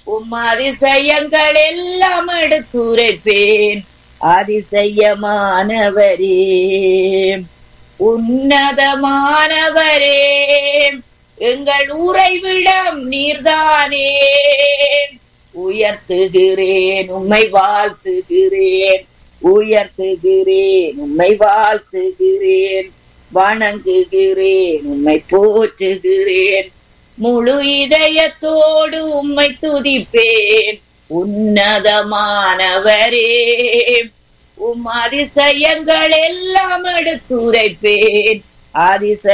உம் அதிசயங்கள் எல்லாம் எடுத்துரைப்பேன் அதிசயமானவரே உன்னதமானவரே எங்கள் உறைவிடம் நீர்தானே உயர்த்துகிறேன் உம்மை வாழ்த்துகிறேன் உயர்த்துகிறேன் உம்மை வாழ்த்துகிறேன் வணங்குகிறேன் உம்மை போற்றுகிறேன் முழு இதயத்தோடு உம்மை துதிப்பேன் உன்னதமானவரே உம் அதிசயங்கள் எல்லாம் எடுத்துரைப்பேன் அதிசய